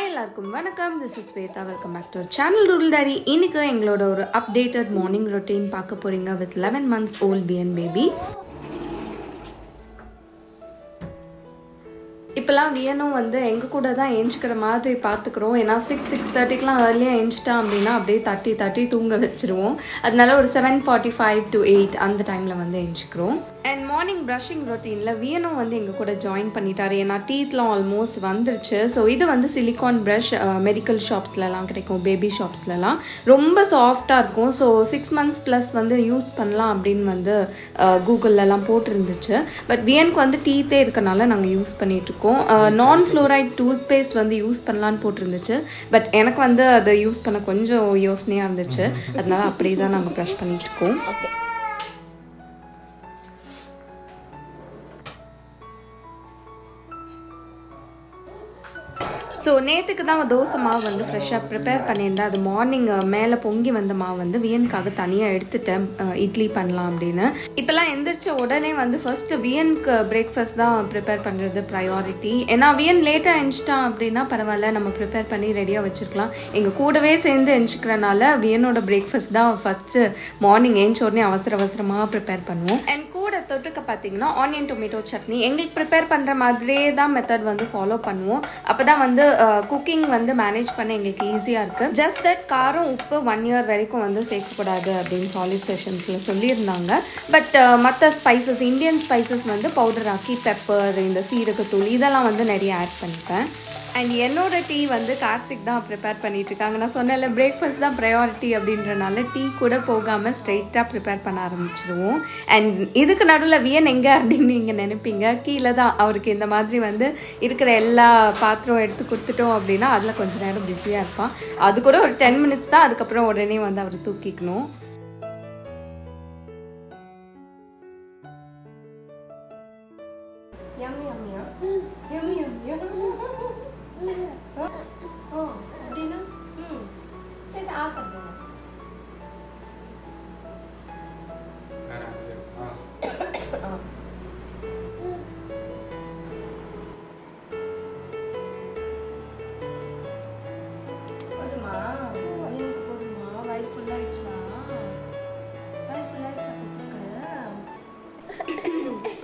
Hi எல்லாருக்கும் வணக்கம் this is Shweta welcome back to channel ரூல் டாரி இன்னைக்கு எங்களோட ஒரு அப்டேட்டட் மார்னிங் ரொட்டீன் பார்க்க போறீங்க வித் லெவன் மந்த்ஸ் ஓல்ட் பிஎன் பேபி இப்போலாம் வியனும் வந்து எங்கள் கூட தான் ஏஞ்சிக்கிற மாதிரி பார்த்துக்குறோம் ஏன்னா சிக்ஸ் சிக்ஸ் தேர்ட்டிக்கெலாம் ஏர்லியாக ஏஞ்சிட்டான் அப்படின்னா அப்படியே தட்டி தட்டி தூங்க வச்சுருவோம் அதனால ஒரு seven forty five to eight அந்த டைமில் வந்து ஏஞ்சிக்கிறோம் அண்ட் மார்னிங் ப்ரஷிங் ரொட்டீனில் வியனும் வந்து எங்கள் கூட ஜாயின் பண்ணிட்டாரு ஏன்னா டீத்லாம் ஆல்மோஸ்ட் வந்துருச்சு ஸோ இது வந்து சிலிகான் ப்ரஷ் மெடிக்கல் ஷாப்ஸ்லலாம் கிடைக்கும் பேபி ஷாப்ஸ்லலாம் ரொம்ப சாஃப்டாக இருக்கும் ஸோ சிக்ஸ் மந்த்ஸ் ப்ளஸ் வந்து யூஸ் பண்ணலாம் அப்படின்னு வந்து கூகுளிலலாம் போட்டிருந்துச்சு பட் வியனுக்கு வந்து டீத்தே இருக்கனால நாங்கள் யூஸ் பண்ணிகிட்ருக்கோம் நான் ஃப்ளோரைட் டூத் பேஸ்ட் வந்து யூஸ் பண்ணலான்னு போட்டிருந்துச்சு பட் எனக்கு வந்து அதை யூஸ் பண்ண கொஞ்சம் யோசனையாக இருந்துச்சு அதனால அப்படியே தான் நாங்கள் ப்ரஷ் பண்ணிகிட்ருக்கோம் ஸோ நேற்றுக்கு தான் தோசை மாவு வந்து ஃப்ரெஷ்ஷாக ப்ரிப்பேர் பண்ணியிருந்தேன் அது மார்னிங் மேலே பொங்கி வந்த மாவு வந்து வியனுக்காக தனியாக எடுத்துட்டேன் அஹ், இட்லி பண்ணலாம் அப்படின்னு இப்போல்லாம் எந்திரிச்ச உடனே வந்து ஃபர்ஸ்ட் வியனுக்கு பிரேக்ஃபாஸ்ட் தான் ப்ரிப்பேர் பண்ணுறது ப்ரையாரிட்டி ஏன்னா வியன் லேட்டாக எழுந்துட்டான் அப்படின்னா பரவாயில்ல நம்ம ப்ரிப்பேர் பண்ணி ரெடியாக வச்சுருக்கலாம் எங்கள் கூடவே சேர்ந்து எழுச்சிக்கிறனால வியனோட பிரேக்ஃபாஸ்ட் தான் ஃபஸ்ட்டு மார்னிங் எழுந்த உடனே அவசர அவசரமாக ப்ரிப்பேர் பண்ணுவோம் அண்ட் கூட தொட்டுக்க பார்த்தீங்கன்னா ஆனியன் டொமேட்டோ சட்னி எங்களுக்கு ப்ரிப்பேர் பண்ணுற மாதிரியே தான் மெத்தட் வந்து ஃபாலோ பண்ணுவோம் அப்போ தான் வந்து குக்கிங் வந்து மேனேஜ் பண்ண எங்களுக்கு ஈஸியாக இருக்குது ஜஸ்ட் தட் காரம் உப்பு ஒன் இயர் வரைக்கும் வந்து சேர்க்கக்கூடாது அப்படின்னு சாலிட் செஷன்ஸில் சொல்லியிருந்தாங்க பட் மற்ற ஸ்பைசஸ் இந்தியன் ஸ்பைசஸ் வந்து பவுடர் ஆக்கி பெப்பர் இந்த சீரகத்தூள் இதெல்லாம் வந்து நிறைய ஆட் பண்ணிப்பேன் அண்ட் என்னோட டீ வந்து கார்த்திக் தான் ப்ரிப்பேர் பண்ணிட்டு இருக்காங்க நான் சொன்னேன்ல பிரேக்ஃபாஸ்ட் தான் ப்ரையாரிட்டி அப்படின்றனால டீ கூட போகாமல் ஸ்ட்ரெயிட்டாக ப்ரிப்பேர் பண்ண ஆரம்பிச்சிருவோம் அண்ட் இதுக்கு நடுவில் வியன் எங்கே அப்படின்னு நீங்கள் நினைப்பீங்க கீழே தான் அவருக்கு இந்த மாதிரி வந்து இருக்கிற எல்லா பாத்திரம் எடுத்து கொடுத்துட்டோம் அப்படின்னா அதில் கொஞ்ச நேரம் பிஸியாக இருப்பான் அது கூட ஒரு டென் மினிட்ஸ் தான் அதுக்கப்புறம் உடனே வந்து அவர் தூக்கிக்கணும் Yummy, yummy, yummy, yummy, yummy. ஓ அப்படின்னா ம் சரி சரி, ஆ சாப்பிடுங்க போதுமா எனக்கு போதுமா வயிறு ஃபுல்லாகிடுச்சா வயிறு ஃபுல்லாகிடுச்சா குட்டுக்கு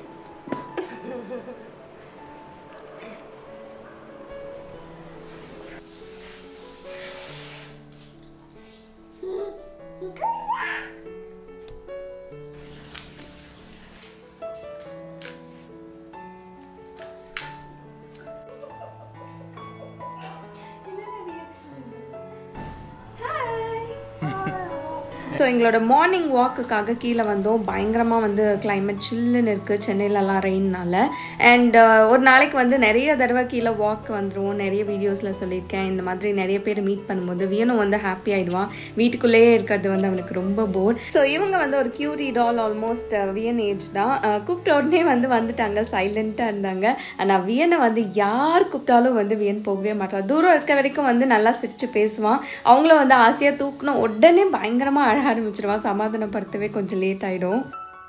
ஸோ எங்களோட மார்னிங் வாக்குக்காக கீழே வந்தோம் பயங்கரமாக வந்து climate சில்லுன்னு இருக்குது சென்னையிலலாம் ரெயின்னால அண்ட் ஒரு நாளைக்கு வந்து நிறைய தடவை கீழே வாக் வந்துருவோம் நிறைய வீடியோஸில் சொல்லியிருக்கேன் இந்த மாதிரி நிறைய பேர் மீட் பண்ணும்போது வியனும் வந்து ஹாப்பி ஆயிடுவான் வீட்டுக்குள்ளேயே இருக்கிறது வந்து அவனுக்கு ரொம்ப போர் ஸோ இவங்க வந்து ஒரு கியூரி டால் ஆல்மோஸ்ட் வியன் ஏஜ் தான் அஹ், கூப்பிட்ட உடனே வந்து வந்துட்டாங்க சைலண்ட்டாக இருந்தாங்க ஆனால் வியனை வந்து யார் கூப்பிட்டாலும் வந்து வியன் போகவே மாட்டான் தூரம் இருக்க வரைக்கும் வந்து நல்லா சிரித்து பேசுவான் அவங்கள வந்து ஆசையாக தூக்கணும் உடனே பயங்கரமாக அழ ஆரம்பிச்சிருவான் சமாதானப்படுத்தவே கொஞ்சம் லேட் ஆகிடும்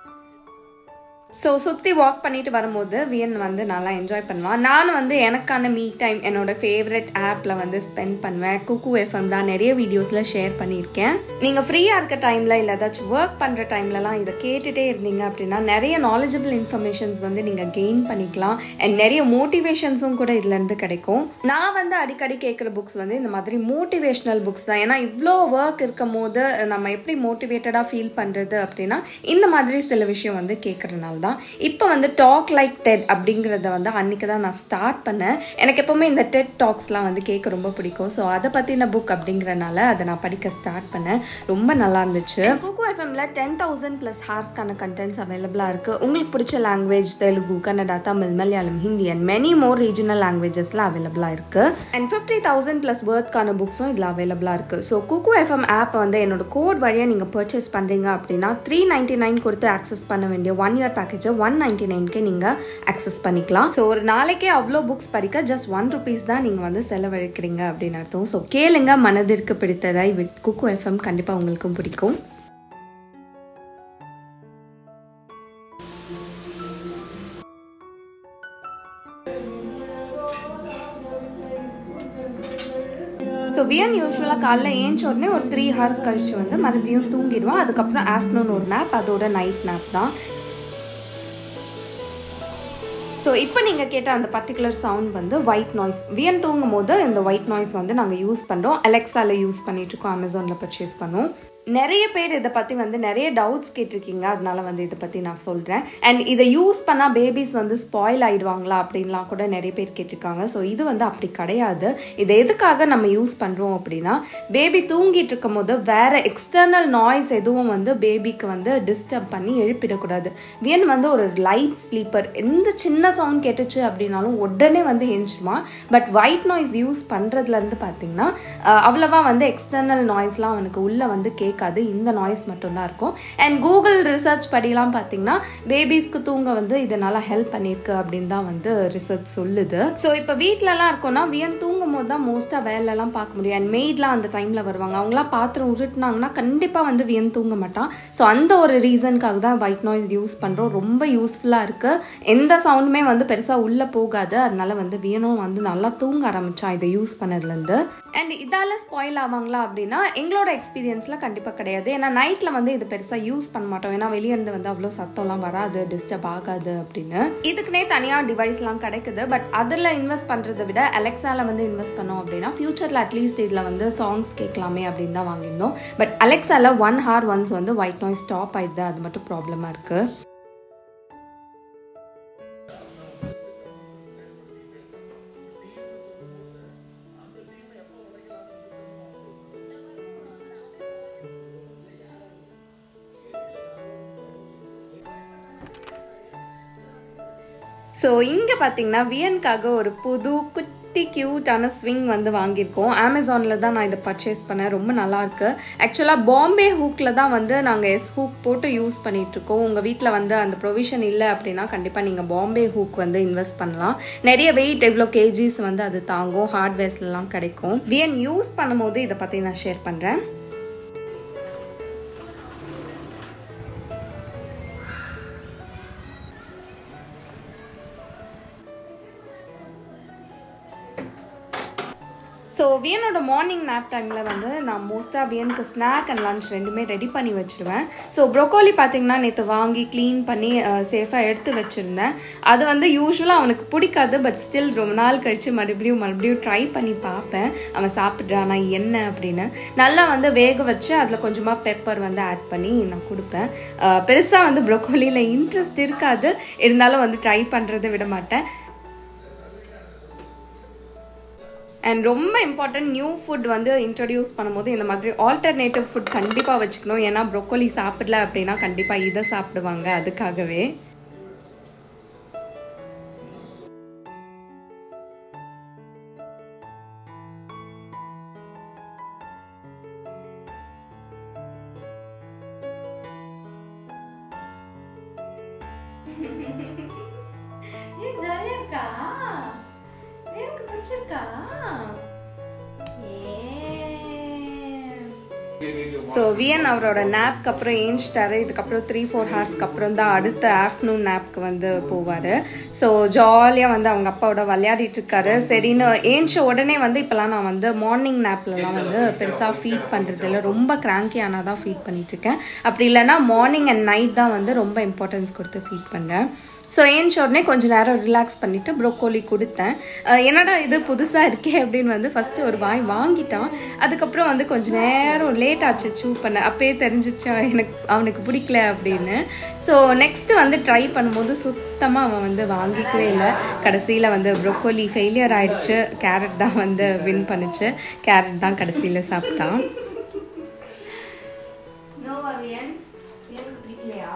ஸோ சுற்றி வாக் பண்ணிட்டு வரும்போது வியன் வந்து நல்லா என்ஜாய் பண்ணுவான் நான் வந்து எனக்கான மீ டைம் என்னோட ஃபேவரட் ஆப்பில் வந்து ஸ்பெண்ட் பண்ணுவேன் குக்கு எஃப்எம் தான் நிறைய வீடியோஸில் ஷேர் பண்ணியிருக்கேன் நீங்கள் ஃப்ரீயாக இருக்க டைமில் இல்லை ஏதாச்சும் ஒர்க் பண்ணுற டைம்லலாம் இதை கேட்டுகிட்டே இருந்தீங்க அப்படின்னா நிறைய நாலேஜபிள் இன்ஃபர்மேஷன்ஸ் வந்து நீங்கள் கெயின் பண்ணிக்கலாம் அண்ட் நிறைய மோட்டிவேஷன்ஸும் கூட இதுலேருந்து கிடைக்கும் நான் வந்து அடிக்கடி கேட்குற புக்ஸ் வந்து இந்த மாதிரி மோட்டிவேஷ்னல் புக்ஸ் தான் ஏன்னா இவ்வளோ ஒர்க் இருக்கும் போது நம்ம எப்படி மோட்டிவேட்டடாக ஃபீல் பண்ணுறது அப்படின்னா இந்த மாதிரி சில விஷயம் வந்து கேட்குறதுனால தான் இப்போ வந்து டாக் லைக் டெட் அப்படிங்கிறத வந்து அன்றைக்கி தான் நான் ஸ்டார்ட் பண்ணேன் எனக்கு எப்போவுமே இந்த டெட் டாக்ஸ்லாம் வந்து கேட்க ரொம்ப பிடிக்கும் ஸோ அதை பற்றின புக் அப்படிங்கிறனால அதை நான் படிக்க ஸ்டார்ட் பண்ணேன் ரொம்ப நல்லா இருந்துச்சு குக்கு எஃப்எம்ல டென் தௌசண்ட் ப்ளஸ் ஹார்ஸ்க்கான கண்டென்ட்ஸ் அவைலபிளாக இருக்குது உங்களுக்கு பிடிச்ச language Telugu Kannada Tamil Malayalam Hindi and many more regional லாங்குவேஜஸ்ல அவைலபிளாக இருக்குது அண்ட் ஃபிஃப்டி தௌசண்ட் ப்ளஸ் வேர்த்க்கான புக்ஸும் இதில் அவைலபிளாக இருக்குது ஸோ குக்கு எஃப்எம் ஆப் வந்து என்னோட கோட் வழியாக நீங்கள் பர்ச்சேஸ் பண்ணுறீங்க அப்படின்னா த்ரீ நைன்ட்டி நைன் கொடுத்து ஆக்சஸ் பண்ண வேண்டிய ஒன் இயர் பேக்கேஜை ஒன் நைன்ட்டி நைன்க்கு நீங்கள் ஆக்சஸ் பண்ணிக்கலாம் ஸோ ஒரு நாளைக்கே அவ்வளோ புக்ஸ் படிக்க ஜஸ்ட் ஒன் ருபீஸ் தான் நீங்கள் வந்து செலவழிக்கிறீங்க அப்படின்னு அர்த்தம் ஸோ கேளுங்க மனதிற்கு பிடித்ததை வித் குக்கு எஃப்எம் கண்டிப்பாக உங்களுக்கும் பிடிக்கும் ஸோ வியன் யூஸ்வலாக காலைல ஏஞ்ச உடனே ஒரு த்ரீ ஹவர்ஸ் கழிச்சு வந்து மறுபடியும் தூங்கிடுவான் அதுக்கப்புறம் ஆஃப்டர்நூன் ஒரு நேப் அதோட நைட் நேப் தான் ஸோ இப்போ நீங்கள் கேட்ட அந்த பர்டிகுலர் சவுண்ட் வந்து ஒயிட் நாய்ஸ் வியன் தூங்கும் போது இந்த ஒயிட் நாய்ஸ் வந்து நாங்கள் யூஸ் பண்ணுறோம் அலெக்ஸாவில் யூஸ் பண்ணிட்டுருக்கோம் அமேசானில் பர்ச்சேஸ் பண்ணோம் நிறைய பேர் இதை பற்றி வந்து நிறைய டவுட்ஸ் கேட்டிருக்கீங்க அதனால வந்து இதை பற்றி நான் சொல்கிறேன் அண்ட் இதை யூஸ் பண்ணால் பேபிஸ் வந்து ஸ்பாயில் ஆயிடுவாங்களா அப்படின்லாம் கூட நிறைய பேர் கேட்டிருக்காங்க ஸோ இது வந்து அப்படி கிடையாது இதை எதுக்காக நம்ம யூஸ் பண்ணுறோம் அப்படின்னா பேபி தூங்கிட்டு இருக்கும் போது வேற எக்ஸ்டர்னல் நாய்ஸ் எதுவும் வந்து பேபிக்கு வந்து டிஸ்டர்ப் பண்ணி எழுப்பிடக்கூடாது வியன் வந்து ஒரு லைட் ஸ்லீப்பர் எந்த சின்ன சவுண்ட் கேட்டுச்சு அப்படின்னாலும் உடனே வந்து எஞ்சிருமா பட் ஒயிட் நாய்ஸ் யூஸ் பண்ணுறதுலேருந்து பார்த்தீங்கன்னா அஹ், அவ்வளவா வந்து எக்ஸ்டர்னல் நாய்ஸ்லாம் அவனுக்கு உள்ளே வந்து கேட்காது இந்த நாய்ஸ் மட்டும்தான் இருக்கும் அண்ட் கூகுள் ரிசர்ச் படிலாம் பார்த்தீங்கன்னா பேபிஸ்க்கு தூங்க வந்து இது நல்லா ஹெல்ப் பண்ணியிருக்கு அப்படின்னு தான் வந்து ரிசர்ச் சொல்லுது ஸோ இப்போ வீட்டிலலாம் இருக்கோம்னா வியன் தூங்கும் போது தான் மோஸ்ட்டாக வேலைலாம் பார்க்க முடியும் அண்ட் மெய்ட்லாம் அந்த டைமில் வருவாங்க அவங்களாம் பாத்திரம் உருட்டுனாங்கன்னா கண்டிப்பாக வந்து வியன் தூங்க மாட்டான் ஸோ அந்த ஒரு ரீசனுக்காக தான் ஒயிட் நாய்ஸ் யூஸ் பண்ணுறோம் ரொம்ப யூஸ்ஃபுல்லாக இருக்குது எந்த சவுண்டுமே வந்து பெருசாக உள்ளே போகாது அதனால வந்து வியனும் வந்து நல்லா தூங்க ஆரம்பிச்சான் இதை யூஸ் பண்ணதுலேருந்து அண்ட் இதால் ஸ்பாயில் ஆவாங்களா அப்படின்னா எங்களோட எக்ஸ்பீரியன்ஸில் கண்டிப்பாக கிடையாது ஏன்னா நைட்டில் வந்து இது பெருசாக யூஸ் பண்ண மாட்டோம் ஏன்னா வெளியே இருந்து வந்து அவ்வளோ சத்தம்லாம் வராது டிஸ்டர்ப் ஆகாது அப்படின்னு இதுக்குனே தனியாக டிவைஸ்லாம் கிடைக்குது பட் அதில் இன்வெஸ்ட் பண்ணுறதை விட அலெக்ஸாவில் வந்து இன்வெஸ்ட் பண்ணோம் அப்படின்னா ஃபியூச்சரில் அட்லீஸ்ட் இதில் வந்து சாங்ஸ் கேட்கலாமே அப்படின்னு தான் வாங்கியிருந்தோம் பட் அலெக்ஸாவில் ஒன் ஹார் ஒன்ஸ் வந்து ஒயிட் நாய்ஸ் ஸ்டாப் ஆயிடுது அது மட்டும் ப்ராப்ளமாக இருக்குது ஸோ இங்கே பார்த்தீங்கன்னா வியன்காக ஒரு புது குட்டி க்யூட்டான ஸ்விங் வந்து வாங்கியிருக்கோம் அமேசானில் தான் நான் இதை பர்ச்சேஸ் பண்ணேன் ரொம்ப நல்லா இருக்கு ஆக்சுவலாக பாம்பே ஹூக்கில் தான் வந்து நாங்கள் எஸ் ஹூக் போட்டு யூஸ் பண்ணிகிட்ருக்கோம் உங்கள் வீட்டில் வந்து அந்த ப்ரொவிஷன் இல்லை அப்படின்னா கண்டிப்பாக நீங்கள் பாம்பே ஹூக் வந்து இன்வெஸ்ட் பண்ணலாம் நிறைய வெயிட் எவ்வளோ கேஜிஸ் வந்து அது தாங்கும் ஹார்ட்வேர்ஸ்லாம் கிடைக்கும் வியன் யூஸ் பண்ணும்போது இதை பற்றி நான் ஷேர் பண்ணுறேன் ஸோ வியனோட மார்னிங் நேப் டைமில் வந்து நான் மோஸ்ட்டாக வியனுக்கு ஸ்நாக் அண்ட் லஞ்ச் ரெண்டுமே ரெடி பண்ணி வச்சுருவேன் ஸோ ப்ரொக்கோலி பார்த்தீங்கன்னா நேற்று வாங்கி க்ளீன் பண்ணி சேஃபாக எடுத்து வச்சுருந்தேன் அது வந்து யூஸ்வலாக அவனுக்கு பிடிக்காது பட் ஸ்டில் ரொம்ப நாள் கழித்து மறுபடியும் மறுபடியும் ட்ரை பண்ணி பார்ப்பேன் அவன் சாப்பிட்றானா என்ன அப்படின்னு நல்லா வந்து வேக வச்சு அதில் கொஞ்சமாக பெப்பர் வந்து ஆட் பண்ணி நான் கொடுப்பேன் பெருசாக வந்து ப்ரொக்கோலியில் இன்ட்ரெஸ்ட் இருக்காது இருந்தாலும் வந்து ட்ரை பண்ணுறதை விட மாட்டேன் அண்ட் ரொம்ப இம்பார்ட்டன்ட் நியூ ஃபுட் வந்து இன்ட்ரடியூஸ் பண்ணும்போது இந்த மாதிரி ஆல்டர்னேட்டிவ் ஃபுட் கண்டிப்பாக வச்சுக்கணும் ஏன்னா ப்ரொக்கோலி சாப்பிடல அப்படின்னா கண்டிப்பாக இதை சாப்பிடுவாங்க அதுக்காகவே ஏன் ஜாலியா இருக்கா எனக்கு பிடிச்சிருக்கா ஸோ வியன் அவரோட நேப்க்கு அப்புறம் ஏஞ்சிட்டாரு இதுக்கப்புறம் த்ரீ ஃபோர் ஹார்ஸ்க்கு அப்புறம் தான் அடுத்த ஆஃப்டர்நூன் நேப்க்கு வந்து போவார் ஸோ ஜாலியாக வந்து அவங்க அப்பாவோட விளையாடிட்டு இருக்காரு சரின்னு ஏஞ்ச உடனே வந்து இப்போலாம் நான் வந்து மார்னிங் நேப்லலாம் வந்து பெருசாக ஃபீட் பண்ணுறது இல்லை ரொம்ப கிராங்கி ஆனால் தான் ஃபீட் பண்ணிட்டு இருக்கேன் அப்படி இல்லைன்னா மார்னிங் அண்ட் நைட் தான் வந்து ரொம்ப இம்பார்ட்டன்ஸ் கொடுத்து ஃபீட் பண்ணுறேன் ஸோ ஏஞ்ச உடனே கொஞ்ச நேரம் ரிலாக்ஸ் பண்ணிவிட்டு ப்ரோக்கோலி கொடுத்தேன் அஹ் என்னடா இது புதுசாக இருக்கே அப்படின்னு வந்து ஃபஸ்ட்டு ஒரு வாய் வாங்கிட்டான் அதுக்கப்புறம் வந்து கொஞ்ச நேரம் லேட் ஆச்சு சூ பண்ண அப்பயே தெரிஞ்சிச்சா எனக்கு அவனுக்கு பிடிக்கல அப்படின்னு ஸோ நெக்ஸ்ட்டு வந்து ட்ரை பண்ணும்போது சுத்தமாக அவன் வந்து வாங்கிக்கவே இல்லை கடைசியில் வந்து ப்ரோக்கோலி ஃபெயிலியர் ஆயிடுச்சு கேரட் தான் வந்து வின் பண்ணுச்சு கேரட் தான் கடைசியில் சாப்பிட்டான் நோவா வியன் வியனுக்கு பிடிக்கலையா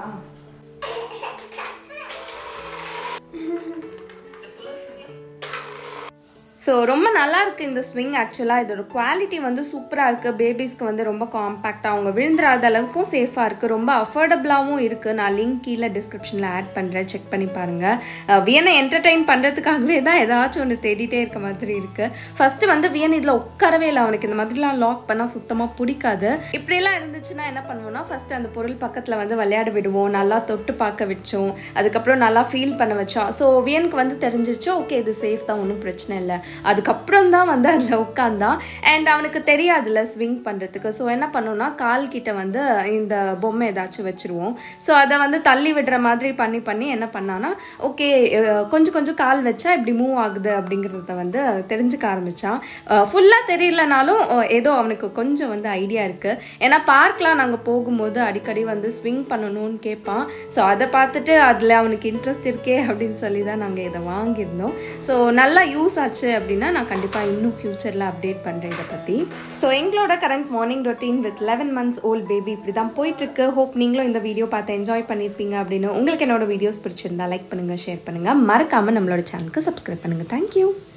ஸோ ரொம்ப நல்லா இருக்கு இந்த ஸ்விங் ஆக்சுவலாக இதோட குவாலிட்டி வந்து சூப்பராக இருக்குது பேபிஸ்க்கு வந்து ரொம்ப காம்பேக்டாக அவங்க விழுந்துராத அளவுக்கும் சேஃபாக இருக்குது ரொம்ப அஃபோர்டபுளாகவும் இருக்குது நான் லிங்க் கீழே டிஸ்கிரிப்ஷனில் ஆட் பண்ணுறேன் செக் பண்ணி பாருங்கள் வியனை என்டர்டெயின் பண்ணுறதுக்காகவே தான் ஏதாச்சும் ஒன்று தேடிட்டே இருக்க மாதிரி இருக்குது ஃபஸ்ட்டு வந்து வியன் இதில் உட்காரவே இல்லை அவனுக்கு இந்த மாதிரிலாம் லாக் பண்ணால் சுத்தமாக பிடிக்காது இப்படியெல்லாம் இருந்துச்சுன்னா என்ன பண்ணுவோம்னா ஃபஸ்ட்டு அந்த பொருள் பக்கத்தில் வந்து விளையாட விடுவோம் நல்லா தொட்டு பார்க்க வச்சோம் அதுக்கப்புறம் நல்லா ஃபீல் பண்ண வச்சோம் ஸோ வியனுக்கு வந்து தெரிஞ்சிருச்சு ஓகே இது சேஃப் தான் ஒன்றும் பிரச்சனை இல்லை அதுக்கப்புறம் தான் வந்து அதில் உட்காந்தான் அண்ட் அவனுக்கு தெரியாதுல்ல ஸ்விங் பண்ணுறதுக்கு ஸோ என்ன பண்ணோம்னா கால் கிட்ட வந்து இந்த பொம்மை ஏதாச்சும் வச்சுருவோம் ஸோ அதை வந்து தள்ளி விடுற மாதிரி பண்ணி பண்ணி என்ன பண்ணான்னா ஓகே கொஞ்சம் கொஞ்சம் கால் வச்சா இப்படி மூவ் ஆகுது அப்படிங்கிறத வந்து தெரிஞ்சுக்க ஆரம்பித்தான் ஃபுல்லாக தெரியலனாலும் அஹ், ஏதோ அவனுக்கு கொஞ்சம் வந்து ஐடியா இருக்குது ஏன்னா பார்க்லாம் நாங்கள் போகும்போது அடிக்கடி வந்து ஸ்விங் பண்ணணும்னு கேட்பான் ஸோ அதை பார்த்துட்டு அதில் அவனுக்கு இன்ட்ரெஸ்ட் இருக்கே அப்படின்னு சொல்லி தான் நாங்கள் இதை வாங்கியிருந்தோம் ஸோ நல்லா யூஸ் ஆச்சு அப்படின்னா நான் கண்டிப்பாக இன்னும் ஃப்யூச்சரில் அப்டேட் பண்ணுறேன் இதை பற்றி ஸோ எங்களோட current morning routine with eleven months old baby இப்படி தான் போயிட்டுருக்கு ஹோப் நீங்களும் இந்த வீடியோ பார்த்து என்ஜாய் பண்ணியிருப்பீங்க அப்படின்னு உங்களுக்கு என்னோட வீடியோஸ் பிடிச்சிருந்தா லைக் பண்ணுங்கள் ஷேர் பண்ணுங்கள் மறக்காமல் நம்மளோட சேனலுக்கு சப்ஸ்கிரைப் பண்ணுங்கள் தேங்க்யூ